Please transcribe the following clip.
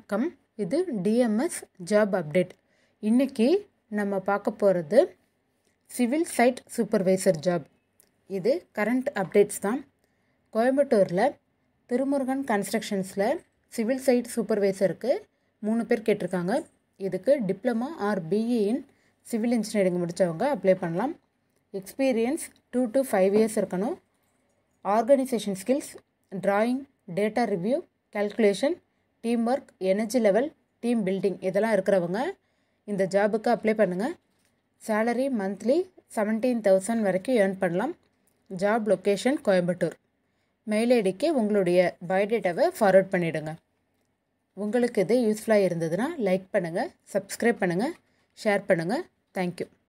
வணக்கம் இது TMS job update இன்றைக்கி நம்ம பார்க்க போகிறது சிவில் சைட் சூப்பர்வைசர் ஜாப் இது கரண்ட் அப்டேட்ஸ் தான் கோயம்புத்தூரில் திருமுருகன் கன்ஸ்ட்ரக்ஷன்ஸில் சிவில் சைட் சூப்பர்வைசருக்கு மூணு பேர் கேட்டிருக்காங்க இதுக்கு diploma or BE in civil engineering முடித்தவங்க அப்ளை பண்ணலாம் experience two to five years இருக்கணும் organisation skills drawing data review calculation team work energy level team building இதெல்லாம் இருக்கிறவங்க இந்த ஜாபுக்கு அப்ளை பண்ணுங்கள் சேலரி மந்த்லி செவன்டீன் தௌசண்ட் வரைக்கும் ஏர்ன் பண்ணலாம் ஜாப் லொக்கேஷன் கோயம்புத்தூர் மெயில் ஐடிக்கு உங்களுடைய பயோடேட்டாவை ஃபார்வர்ட் பண்ணிவிடுங்க உங்களுக்கு இது யூஸ்ஃபுல்லாக இருந்ததுன்னா லைக் பண்ணுங்கள் சப்ஸ்கிரைப் பண்ணுங்கள் ஷேர் பண்ணுங்கள் தேங்க்யூ